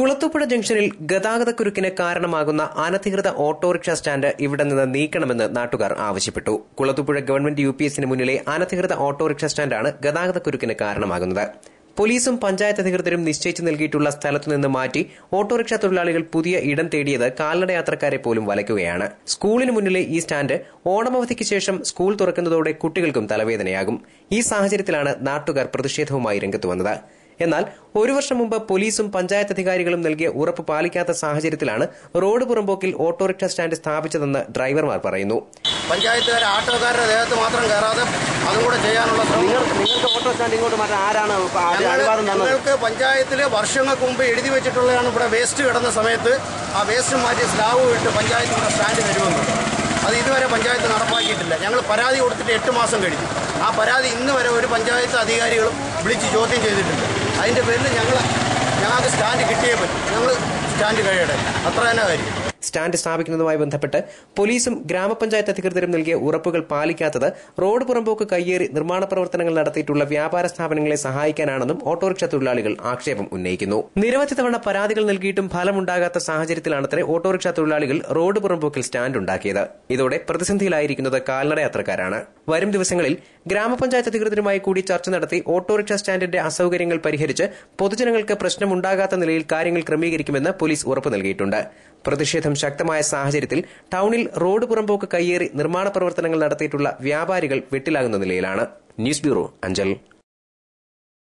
കുളത്തൂപ്പുഴ ജംഗ്ഷനിൽ ഗതാഗതക്കുരുക്കിന് കാരണമാകുന്ന അനധികൃത ഓട്ടോറിക്ഷ സ്റ്റാൻഡ് ഇവിടെ നിന്ന് നീക്കണമെന്ന് നാട്ടുകാർ ആവശ്യപ്പെട്ടു കുളത്തൂപ്പുഴ ഗവൺമെന്റ് യു പി എസിന് മുന്നിലെ അനധികൃത ഓട്ടോറിക്ഷ സ്റ്റാൻഡാണ് ഗതാഗതക്കുരുക്കിന് കാരണമാകുന്നത് പോലീസും പഞ്ചായത്ത് അധികൃതരും നിശ്ചയിച്ചു നൽകിയിട്ടുള്ള സ്ഥലത്തുനിന്ന് മാറ്റി ഓട്ടോറിക്ഷ തൊഴിലാളികൾ പുതിയ ഇടം തേടിയത് കാൽനട യാത്രക്കാരെ പോലും വലയ്ക്കുകയാണ് സ്കൂളിന് മുന്നിലെ ഈ സ്റ്റാൻഡ് ഓണമവധിക്ക് ശേഷം സ്കൂൾ തുറക്കുന്നതോടെ കുട്ടികൾക്കും തലവേദനയാകും ഈ സാഹചര്യത്തിലാണ് നാട്ടുകാർ പ്രതിഷേധവുമായി രംഗത്ത് വന്നത് എന്നാൽ ഒരു വർഷം മുമ്പ് പോലീസും പഞ്ചായത്ത് അധികാരികളും നൽകിയ ഉറപ്പ് പാലിക്കാത്ത സാഹചര്യത്തിലാണ് റോഡ് പുറമ്പോക്കിൽ ഓട്ടോറിക്ഷ സ്റ്റാൻഡ് സ്ഥാപിച്ചതെന്ന് ഡ്രൈവർമാർ പറയുന്നു പഞ്ചായത്തുകാർ ആട്ടോക്കാരുടെ ദേഹത്ത് മാത്രം കയറാതെ അതും കൂടെ ചെയ്യാനുള്ള ശ്രമം നിങ്ങൾക്ക് ഓട്ടോ സ്റ്റാൻഡ് ഇങ്ങോട്ട് മാറ്റാൻ ആരാണ് ആദ്യം ഞങ്ങൾ- അനുവാദം തന്നത് ഞങ്ങൾക്ക് പഞ്ചായത്തിൽ വർഷങ്ങൾക്ക് മുമ്പ് എഴുതി വെച്ചിട്ടുള്ളതാണ് ഇവിടെ വേസ്റ്റ് കിടന്ന സമയത്ത് ആ വേസ്റ്റ് മാറ്റി സ്ലാബ് ഇട്ട് പഞ്ചായത്ത് ഇവിടെ സ്റ്റാൻഡ് തരുമെന്ന് അത് ഇതുവരെ പഞ്ചായത്ത് നടപ്പാക്കിയിട്ടില്ല ഞങ്ങൾ പരാതി കൊടുത്തിട്ട് എട്ട് മാസം കഴിഞ്ഞു ആ പരാതി ഇന്ന് വരെ ഒരു പഞ്ചായത്ത് അധികാരികളും വിളിച്ച് ചോദ്യം ചെയ്തിട്ടുണ്ട് അതിന്റെ പേരിൽ ഞങ്ങൾ ഞങ്ങൾക്ക് സ്റ്റാൻഡ് കിട്ടിയേ പറ്റും ഞങ്ങൾ സ്റ്റാൻഡ് കഴിയട്ടെ അത്ര തന്നെ കാര്യം സ്റ്റാൻഡ് സ്ഥാപിക്കുന്നതുമായി ബന്ധപ്പെട്ട് പോലീസും ഗ്രാമപഞ്ചായത്ത് അധികൃതരും നൽകിയ ഉറപ്പുകൾ പാലിക്കാത്തത് റോഡ് പുറമ്പോക്ക് കയ്യേറി നിർമ്മാണ പ്രവർത്തനങ്ങൾ നടത്തിയിട്ടുള്ള വ്യാപാര സ്ഥാപനങ്ങളെ സഹായിക്കാനാണെന്നും ഓട്ടോറിക്ഷ തൊഴിലാളികൾ ആക്ഷേപം ഉന്നയിക്കുന്നു നിരവധി തവണ പരാതികൾ നൽകിയിട്ടും ഫലമുണ്ടാകാത്ത സാഹചര്യത്തിലാണത്രേ ഓട്ടോറിക്ഷ തൊഴിലാളികൾ റോഡ് പുറമ്പോക്കിൽ സ്റ്റാൻഡ് ഉണ്ടാക്കിയത് ഇതോടെ പ്രതിസന്ധിയിലായിരിക്കുന്നത് കാൽനട യാത്രക്കാരാണ് വരും ദിവസങ്ങളിൽ ഗ്രാമപഞ്ചായത്ത് അധികൃതരുമായി കൂടി ചർച്ച നടത്തി ഓട്ടോറിക്ഷ സ്റ്റാൻഡിന്റെ അസൌകര്യങ്ങൾ പരിഹരിച്ച് പൊതുജനങ്ങൾക്ക് പ്രശ്നമുണ്ടാകാത്ത നിലയിൽ കാര്യങ്ങൾ ക്രമീകരിക്കുമെന്ന് പോലീസ് ഉറപ്പു നൽകിയിട്ടുണ്ട് പ്രതിഷേധം ശക്തമായ സാഹചര്യത്തിൽ ടൌണിൽ റോഡ് പുറമ്പോക്ക് കയ്യേറി നിർമ്മാണ പ്രവർത്തനങ്ങൾ നടത്തിയിട്ടുള്ള വ്യാപാരികൾ വെട്ടിലാകുന്ന നിലയിലാണ് ന്യൂസ് ബ്യൂറോ അഞ്ചൽ